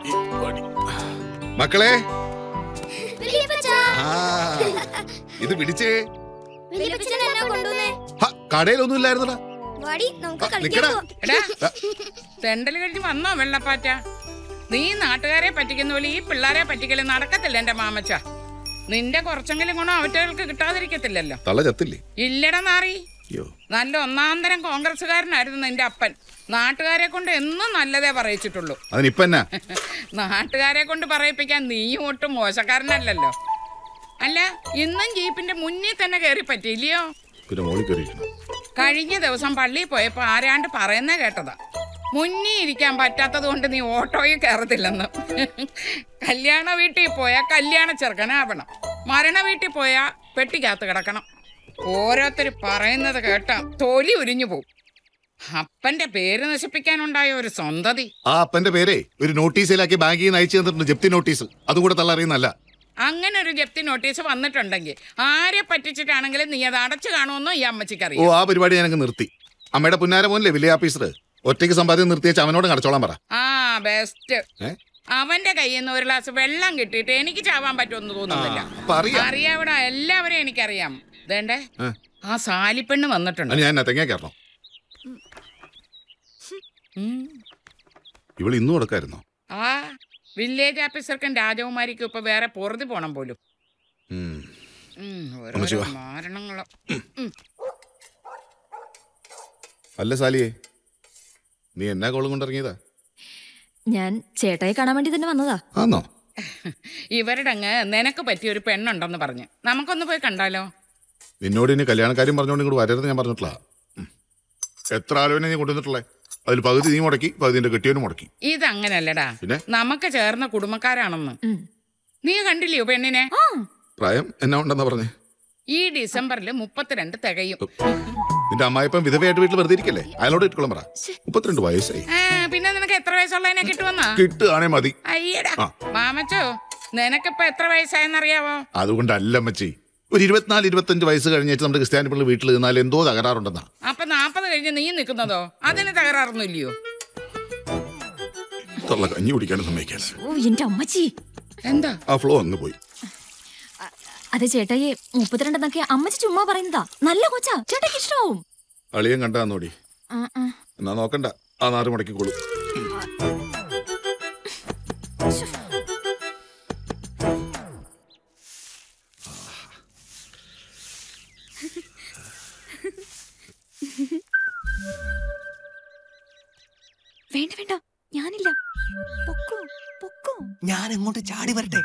മക്കളെ വലിയപ്പച്ചാ, ആ ഇത് പിടിച്ചേ വലിയപ്പച്ചൻ എന്നെ കൊണ്ടുവന്നേ ഹ, കടയിലൊന്നും ഇല്ലായിരുന്നടാ വാടി നമുക്ക് ആ, കളിക്കാൻ നിക്കടാ. പോവാം എടാ തെണ്ടൽ കഴിഞ്ഞ് വന്നോ വെള്ളപ്പാറ്റ നീ നാട്ടുകാരെ പറ്റിക്കുന്ന പോലെ ഈ പിള്ളേരെ പറ്റിക്കല് നടക്കത്തില്ല എന്റെ മാമച്ച നിന്റെ കുറച്ചെങ്കിലും ഗുണം അവറ്റകൾക്ക് കിട്ടാതിരിക്കത്തില്ലല്ലോ തള്ള ചത്തില്ലേ ഇല്ലടാ നാറി അയ്യോ നല്ല ഒന്നാന്തരം കോൺഗ്രസ്സുകാരനായിരുന്നു നിന്റെ അപ്പൻ നാട്ടുകാരെ കൊണ്ട് എന്നും നല്ലതേ പറയിച്ചിട്ടുള്ളൂ അതിനിപ്പ എന്നാ നാട്ടുകാരെ കൊണ്ട് പറയിപ്പിക്കാൻ നീയും ഒട്ടും മോശക്കാരനല്ലല്ലോ അല്ല ഇന്നും ജീപ്പിന്റെ മുന്നിൽ തന്നെ കയറി പറ്റിയില്ലയോ പിന്നെ മോളിൽ കയറിയിരിക്കണം കഴിഞ്ഞ ദിവസം പള്ളിയിൽ പോയപ്പോ ആരാണ്ട് പറയുന്ന കേട്ടതാ മുന്നിൽ ഇരിക്കാൻ പറ്റാത്തത് കൊണ്ട് നീ ഓട്ടോയിൽ കയറത്തില്ലെന്ന് കല്യാണ വീട്ടിൽ പോയാൽ കല്യാണ ചെറുക്കനാവണം മരണ വീട്ടിൽ പോയാൽ പെട്ടിക്കകത്ത് കിടക്കണം ഓരോരുത്തർ പറയുന്നത് കേട്ടാ തൊലി ഉരിഞ്ഞു പോവും അപ്പന്റെ പേര് നശിപ്പിക്കാനുണ്ടായ ഒരു സ്വന്തതി ആ അപ്പന്റെ പേരെ ഒരു നോട്ടീസിലാക്കി ബാങ്കിൽ നിന്ന് അയച്ചു തന്നിട്ടുണ്ട് ജപ്തി നോട്ടീസ് അതും കൂടെ തള്ള അറിയുന്നല്ല അങ്ങനെ ഒരു ജപ്തി നോട്ടീസ് വന്നിട്ടുണ്ടെങ്കിൽ ആരെ പറ്റിച്ചിട്ടാണെങ്കിലും നീ അത് അടച്ചു കാണുമെന്നോ ഈ ഓ അമ്മച്ചിക്കറിയാം ആ പരിപാടി ഞാനങ്ങ് നിർത്തി അമ്മയുടെ പുന്നാര മോനില്ലേ വലിയ ഓഫീസർ ഒറ്റയ്ക്ക് സമ്പാദ്യം നിർത്തിയച്ച് അവനോട് കടച്ചോളാൻ പറ ആ ബെസ്റ്റ് ഏ? അവന്റെ കയ്യിൽ നിന്ന് ഒരു ഗ്ലാസ് വെള്ളം കിട്ടിയിട്ട് എനിക്ക് ചാവാൻ പറ്റുമെന്ന് തോന്നുന്നില്ല ആ, അപ്പൊ അറിയാം. അറിയാവിടെ എല്ലാവരെയും എനിക്കറിയാം വേണ്ടേ ഏ? ആ സാലിപ്പെണ്ണ് വന്നിട്ടുണ്ട് അതിന് ഞാൻ എന്നാ തെങ്ങ കയറണം ഉം. ഇവൾ ഇന്നും കൊടുക്കായിരുന്നോ ആ വില്ലേജ് ഓഫീസർക്കും രാജകുമാരിക്കും ഇപ്പൊ വേറെ പൊറുതി പോണം പോലും ഉം. ഉം, അമ്മച്ചി ഓരോരോ വാ. മാരണങ്ങള് അല്ല സാലിയെ നീ എന്നാ കോളും കൊണ്ടിറങ്ങിയതാ ഞാൻ ചേട്ടായി കാണാൻ വേണ്ടി തന്നെ വന്നതാ ആന്നോ ഇവരുടെ അങ്ങ് നിനക്ക് പറ്റിയ ഒരു പെണ്ണുണ്ടെന്ന് പറഞ്ഞു നമുക്കൊന്ന് പോയി കണ്ടാലോ നിന്നോട് ഇനി കല്യാണക്കാര്യം പറഞ്ഞോണ്ട് ഇങ്ങോട്ട് വരരുത് ഞാൻ പറഞ്ഞിട്ടില്ല ഉം. എത്ര ആലോചന നീ കൊണ്ടുവന്നിട്ടുള്ളേ അതിൽ പകുതി നീ മുടക്കി പകുതി നിന്റെ കെട്ടിയവനും മുടക്കി ഇതങ്ങനല്ലടാ പിന്നെ? നമുക്ക് ചേർന്ന കുടുംബക്കാരാണെന്ന് ഉം. നീ കണ്ടില്ലയോ പെണ്ണിനെ ആ പ്രായം എന്നാ ഉണ്ടെന്നാ പറഞ്ഞേ ഈ ഡിസംബറിൽ മുപ്പത്തിരണ്ട് തികയും നിന്റെ അമ്മായിപ്പം വിധവയായിട്ട് വീട്ടിൽ വെറുതെ ഇരിക്കല്ലേ അയാളോട് ഇട്ടോളം പറ മുപ്പത്തിരണ്ട് വയസ്സായി ആ, പിന്നെ നിനക്ക് എത്ര വയസ്സുള്ളതിനെ കിട്ടുമെന്നാ കിട്ടുകയാണേ മതി അയ്യടാ ആ. മാമച്ചോ നിനക്കിപ്പോ എത്ര വയസ്സായെന്നറിയാവോ അതുകൊണ്ടല്ല അമ്മച്ചി ഒരു ഇരുപത്തിനാല് ഇരുപത്തഞ്ച് വയസ്സ് കഴിഞ്ഞിട്ട് നമ്മുടെ ക്രിസ്ത്യാനി പിള്ളി വീട്ടിൽ നിന്നാൽ എന്തോ തകരാറുണ്ടെന്നാ അപ്പൊ നാപ്പത് കഴിഞ്ഞ് നീ നിൽക്കുന്നതോ അതിന് തകരാറൊന്നുമില്ലയോ തൊള്ള കഞ്ഞി കുടിക്കാനും സമ്മതിക്കാൻ ഓ എന്റെ അമ്മച്ചി എന്താ ആ ഫ്ലോ അങ്ങ് പോയി അതെ ചേട്ടായി മുപ്പത്തിരണ്ടെന്നൊക്കെ അമ്മച്ചി ചുമ്മാ പറയുന്നതാ നല്ല കൊച്ചാ ചേട്ടായിക്ക് ഇഷ്ടമാവും അളിയൻ കണ്ടാ നോടി ആ, ആ. എന്നാ നോക്കണ്ട ആ നാറ് മുടക്കിക്കോളൂ വേണ്ട വേണ്ട ഞാനില്ല പൊക്കോ പൊക്കോ ഞാൻ അങ്ങോട്ട് ചാടി വരട്ടെ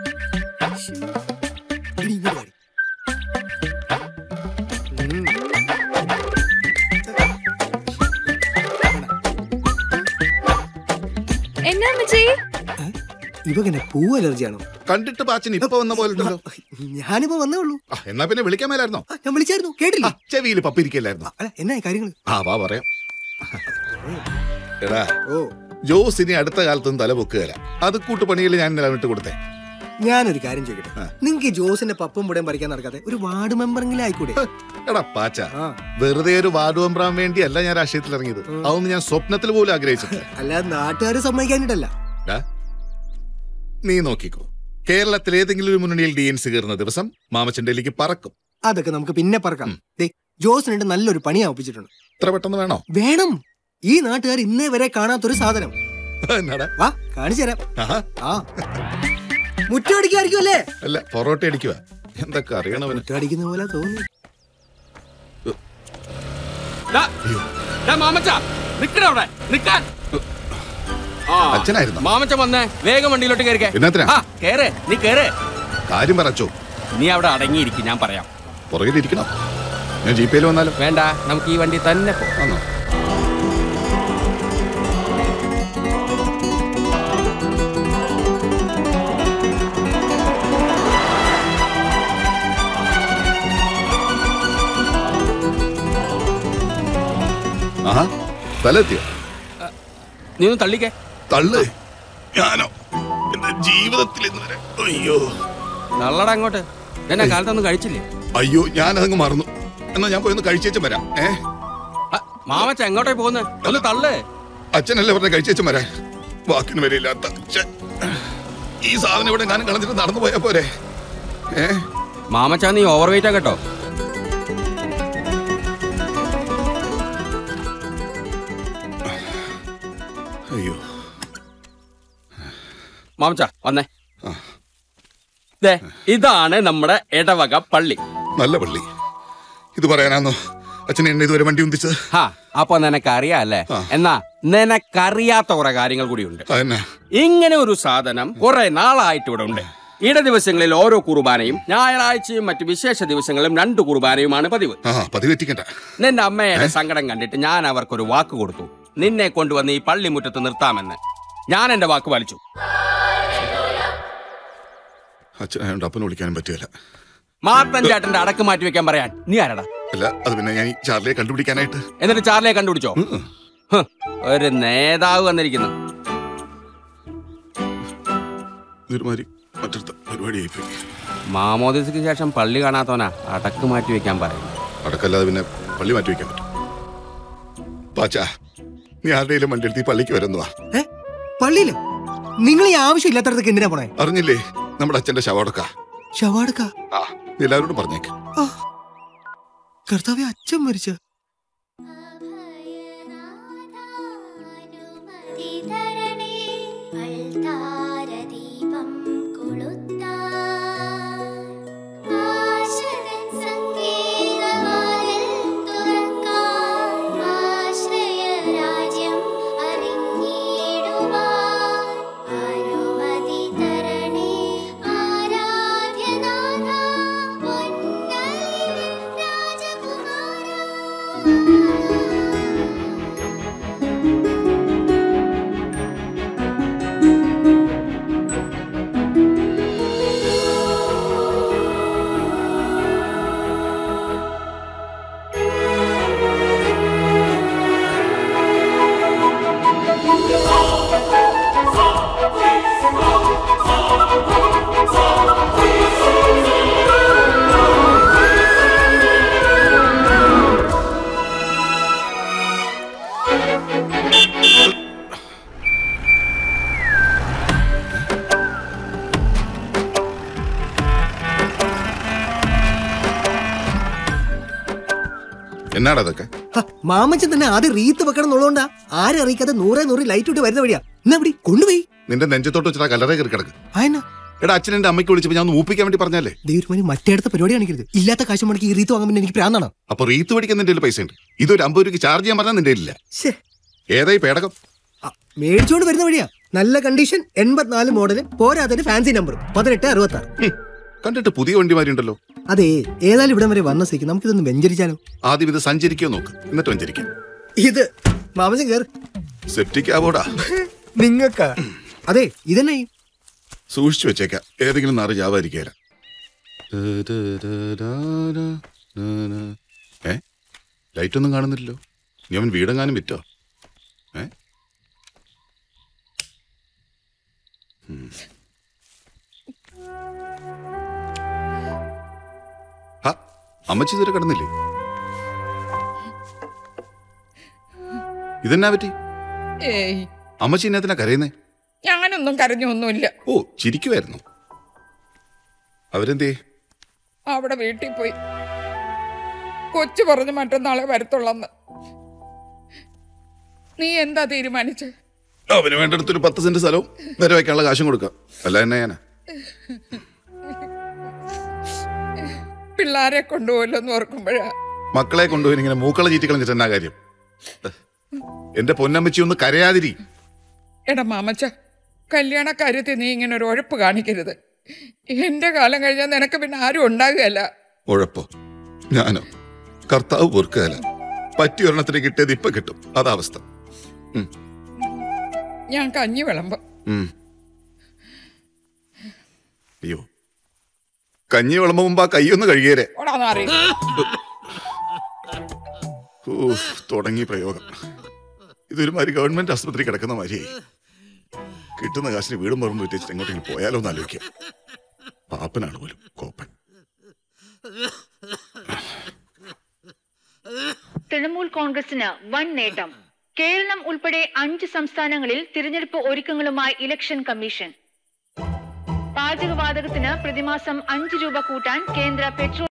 ഇനി ഇങ്ങോട്ട് വാടി. ഉം. എന്നാ അമ്മച്ചി ഏ? ഇവകനെ പൂ അലർജിയാണോ കണ്ടിട്ട് പാച്ചൻ ഇപ്പൊ വന്ന പോലെ ഉണ്ടല്ലോ ഞാനിപ്പോ വന്നേ ഉള്ളൂ ആ, എന്നാ പിന്നെ വിളിക്കാൻ മേലായിരുന്നോ ആ, ഞാൻ വിളിച്ചായിരുന്നു കേട്ടില്ല ചെവിയിൽ പപ്പിരിക്കല്ലായിരുന്നോ അല്ല എന്നാ കാര്യങ്ങൾ ആ വാ പറയാം എടാ ഓ ജോസ് ഇനി അടുത്ത കാലത്തൊന്നും തല പൊക്കുകയില്ല അത് കൂട്ടുപണിയിൽ ഞാൻ നിലവിട്ട് കൊടുത്തേ ഞാനൊരു കാര്യം ചോദിക്കട്ടെ നിങ്ങക്ക് ഈ ജോസിന്റെ പപ്പും പുടയും പറിക്കാൻ നടക്കാതെ ഒരു വാർഡ് മെമ്പറെങ്കിലും ആയിക്കൂടെ എടാ പാച്ച ആ വെറുതെ ഒരു വാർഡ് മെമ്പറാൻ വേണ്ടിയല്ല ഞാൻ രാഷ്ട്രീയത്തിൽ ഇറങ്ങിയത് അതൊന്നും ഞാൻ സ്വപ്നത്തിൽ പോലും ആഗ്രഹിച്ചിട്ടില്ല അല്ലാതെ നാട്ടുകാർ സമ്മതിക്കാനിട്ടല്ല ഡാ, നീ നോക്കിക്കോ കേരളത്തിൽ ഏതെങ്കിലും ഒരു മുന്നണിയിൽ ഡി എൻ സി കയറുന്ന ദിവസം മാമച്ചൻ ഡൽഹിക്ക് പറക്കും അതൊക്കെ നമുക്ക് പിന്നെ പറക്കാം ദേ ജോസിനുണ്ട് നല്ലൊരു പണി ആവപ്പിച്ചിട്ടുണ്ട് ഇത്ര പെട്ടെന്ന് വേണോ വേണം ഈ നാട്ടുകാർ ഇന്നേ വരെ കാണാത്തൊരു സാധനം എന്നാടാ വാ കാണിച്ചു തരാം ആഹാ, ആ മുറ്റമടിക്കായിരിക്കും അല്ലേ അല്ല പൊറോട്ട അടിക്കുക എന്തൊക്കെ അറിയണവന് മുറ്റമടിക്കുന്ന പോലെ തോന്നി മാമച്ച നിക്കണ അവിടെ നിക്കാൻ ആ അച്ഛനായിരുന്നോ? മാമച്ച വന്നേ വേഗം വണ്ടിയിലോട്ട് കയറിക്കേ എന്നാത്തിനാ? ആ കേറ് നീ കേറ് കാര്യം പറച്ചോ നീ അവിടെ അടങ്ങിയിരിക്കും ഞാൻ പറയാം പുറകിലിരിക്കണം ഞാൻ ജീപ്പയിൽ വന്നാലോ വേണ്ട നമുക്ക് ഈ വണ്ടി തന്നെ പോ ആണോ ആഹാ തലെത്തിയോ നീ ഒന്ന് തള്ളിക്കേ തള്ളു ഞാനോ എന്റെ ജീവിതത്തിൽ ഇന്ന് വരെ അയ്യോ തള്ളട അങ്ങോട്ട് എന്നാ കാലത്തൊന്നും കഴിച്ചില്ലേ അയ്യോ ഞാൻ അതങ്ങ് മറന്നു എന്നാ ഞാൻ പോയി ഒന്ന് കഴിച്ചേച്ചും വരാം ഏ ആ, മാമച്ച എങ്ങോട്ടേ പോകുന്നത് ഒന്ന് തള്ളേ അച്ഛനല്ലേ പറഞ്ഞ കഴിച്ചേച്ചും വരാൻ വാക്കിന് വരില്ലാത്ത ഛെ. ഈ സാധനം ഇവിടെ ഞാൻ കളഞ്ഞിട്ട് നടന്നു പോയാ പോരെ ഏ മാമച്ചാ നീ ഓവർ വെയിറ്റാ കേട്ടോ അയ്യോ മാമച്ചാ വന്നേ ദേ ഇതാണ് നമ്മുടെ ഇടവക പള്ളി നല്ല പള്ളി ഇത് പറയാനാന്നോ അച്ഛൻ എന്നെ ഇതുവരെ വണ്ടി ഉന്തിച്ചത് ഹാ അപ്പൊ നിനക്കറിയാം അല്ലേ ആ. എന്നാ നിനക്കറിയാത്ത കുറെ കാര്യങ്ങൾ കൂടിയുണ്ട് അതന്നെ ഇങ്ങനെ ഒരു സാധനം കുറെ നാളായിട്ട് ഇവിടെ ഉണ്ട് ഇട ദിവസങ്ങളിൽ ഓരോ കുർബാനയും ഞായറാഴ്ചയും മറ്റു വിശേഷ ദിവസങ്ങളിലും രണ്ട് കുർബാനയുമാണ് പതിവ് ആ പതിവെറ്റിക്കണ്ട നിന്റെ അമ്മയുടെ സങ്കടം കണ്ടിട്ട് ഞാൻ അവർക്കൊരു വാക്ക് കൊടുത്തു നിന്നെ കൊണ്ടുവന്ന് ഈ പള്ളിമുറ്റത്ത് നിർത്താമെന്ന് ഞാൻ എന്റെ വാക്ക് പാലിച്ചു അച്ഛനായോണ്ട് അപ്പനെ വിളിക്കാനും പറ്റില്ല മാത്തൻ ചേട്ടന്റെ അടക്ക് മാറ്റി വെക്കാൻ പറയാൻ നീ ആരടാ അല്ല അത് പിന്നെ ഞാൻ ഈ ചാർലിയെ കണ്ടുപിടിക്കാനായിട്ട് എന്നിട്ട് ചാർലിയെ കണ്ടുപിടിച്ചോ ഉം. ഹ്, ഒരു നേതാവ് വന്നിരിക്കുന്നു ഇതൊരുമാതിരി മറ്റടുത്ത പരിപാടിയായി പോയി മാമോദിസയ്ക്ക് ശേഷം പള്ളി കാണാത്തവനാ അടക്ക് മാറ്റി വെക്കാൻ പറയുന്നു അടക്കല്ലാതെ പിന്നെ പള്ളി മാറ്റി വയ്ക്കാൻ പറ്റും പാച്ചാ നീ ആരുടെയും വണ്ടി എടുത്ത് ഈ പള്ളിക്ക് വരുന്നതാ ഏ പള്ളിയില് നിങ്ങൾ ഈ ആവശ്യമില്ലാത്തടത്തേക്ക് എന്തിനാ പോണേ അറിഞ്ഞില്ലേ നമ്മുടെ അച്ഛന്റെ ശവടക്ക ഷവാടുക്ക ആ നീ എല്ലാവരോടും പറഞ്ഞേക്ക് ആ കർത്താവെ അച്ഛൻ മരിച്ച അനുമതിതരണേ അൾത്താരദീപം കൊളുത്താൻ ആശകൻ സംഗീതവാതിൽ തുറക്കാൻ ആശ്രയരാജ്യം അറിഞ്ഞിടുവാൻ അനുമതിതരണേ ആരാധ്യനാഥ പൊന്നലിൻ രാജകുമാരാ എന്നാടാ അതൊക്കെ മാമച്ചൻ തന്നെ ആദ്യം റീത്ത് വെക്കണം എന്നുള്ളതുകൊണ്ടാ ആരെ അറിയിക്കാതെ നൂറെ നൂറ് ലൈറ്റ് ഇട്ട് വരുന്ന വഴിയാ എന്നാ ഇവിടെ കൊണ്ടുപോയി നിന്റെ നെഞ്ചത്തോട്ട് വെച്ചിട്ട് ആ കല്ലറ കയറി കിടക്ക് ആയെന്നാ എടാ അച്ഛൻ എന്റെ അമ്മയ്ക്ക് വിളിച്ചപ്പോ ഞാൻ ഒന്ന് മൂപ്പിക്കാൻ വേണ്ടി പറഞ്ഞല്ലേ ദൈവരുമാനി മറ്റേടത്തെ പരിപാടി കാണിക്കരുത് ഇല്ലാത്ത കാശ് മുടക്കി ഈ റീത്ത് വാങ്ങാൻ പിന്നെ എനിക്ക് പ്രാന്താണ് അപ്പൊ റീത്ത് മേടിക്കാൻ നിന്റെ കയ്യിൽ പൈസ ഉണ്ട് ഇതൊരു അമ്പത് രൂപയ്ക്ക് ചാർജ് ചെയ്യാൻ പറഞ്ഞാൽ നിന്റെ ഇല്ല ശ്ശേ ഏതായി പേടകം ആ, മേടിച്ചോണ്ട് വരുന്ന വഴിയാ നല്ല കണ്ടീഷൻ എൺപത്തിനാല് മോഡല് പോരാതെ ഫാൻസി നമ്പർ പതിനെട്ട് അറുപത്തി ആറ് ഹും, കണ്ടിട്ട് പുതിയ വണ്ടിമാരി ഉണ്ടല്ലോ അതെ ഏതായാലും ഇവിടം വരെ വന്ന സ്ഥിതിക്ക് നമുക്കിതൊന്ന് വെഞ്ചരിച്ചാലോ ആദ്യം ഇത് സഞ്ചരിക്കോ നോക്ക് എന്നിട്ട് വഞ്ചരിക്കാം ഇത് മാമച്ചൻ കേറ് സെപ്റ്റിക് ആവോടാ നിങ്ങക്ക അതെ ഇതന്നെ സൂക്ഷിച്ചു വെച്ചേക്കാം ഏതെങ്കിലും നാറ് ജാവായിരിക്കേല ഏ ലൈറ്റ് ഒന്നും കാണുന്നില്ലല്ലോ നീ അവൻ വീടെങ്ങാനും വിറ്റോ ഏ ഉം. ഹ, അമ്മച്ചി ഇതുവരെ കിടന്നില്ലേ ഇതെന്നാ പറ്റി ഏയ് അമ്മച്ചി ഇന്നത്തിനാ കരയുന്നേ ഞാനൊന്നും കരഞ്ഞൊന്നുമില്ല ഓ ചിരിക്കുമായിരുന്നു അവരെന്തേ അവിടെ വീട്ടിൽ പോയി കൊച്ചു പറഞ്ഞു മറ്റന്നാളെ വരത്തുള്ളന്ന് നീ എന്താ തീരുമാനിച്ചത് അവന് വേണ്ടടുത്തൊരു പത്ത് സെന്റ് സ്ഥലവും വരെ വയ്ക്കാനുള്ള കാശും കൊടുക്കാം അല്ല എന്നെ ഞാനാ പിള്ളാരെ കൊണ്ടുപോകല്ലോ എന്ന് ഓർക്കുമ്പോഴാ മക്കളെ കൊണ്ടുപോയി ഇങ്ങനെ മൂക്കള ചീറ്റി കളഞ്ഞിട്ട് എന്നാ കാര്യം എന്റെ പൊന്നമ്മച്ചി ഒന്ന് കരയാതിരി എടാ മാമച്ച കല്യാണ കാര്യത്തിൽ നീ ഇങ്ങനെ ഒരു ഉഴപ്പ് കാണിക്കരുത് എന്റെ കാലം കഴിഞ്ഞാൽ നിനക്ക് പിന്നെ ആരും ഉണ്ടാകുകയല്ല ഉഴപ്പോ ഞാനോ കർത്താവ് പൊറുക്കുകയല്ല പറ്റിയ ഒരെണ്ണത്തിന് കിട്ടിയത് ഇപ്പൊ കിട്ടും അതാ അവസ്ഥ ഉം, ഞാൻ കഞ്ഞി വിളമ്പ ഉം. അയ്യോ കഞ്ഞി വിളമ്പ മുമ്പ് ആ കൈയൊന്ന് കഴുകിയേരെ ഓടാന്ന് അറിയും ഊഫ്, തുടങ്ങി പ്രയോഗം ഇതൊരുമാതിരി ഗവൺമെന്റ് ആസ്പത്രി കിടക്കുന്ന മാതിരിയായി കിട്ടുന്ന കാശിന് വീടും പറമ്പ് വിറ്റിച്ചിട്ട് എങ്ങോട്ടെങ്കിലും പോയാലോ എന്ന് ആലോചിക്കാം പാപ്പനാണ് പോലും കോപ്പൻ തൃണമൂൽ കോൺഗ്രസിന് വൻ നേട്ടം കേരളം ഉൾപ്പെടെ അഞ്ച് സംസ്ഥാനങ്ങളിൽ തിരഞ്ഞെടുപ്പ് ഒരുക്കങ്ങളുമായി ഇലക്ഷൻ കമ്മീഷൻ പാചകവാതകത്തിന് പ്രതിമാസം അഞ്ച് രൂപ കൂട്ടാൻ കേന്ദ്ര പെട്രോൾ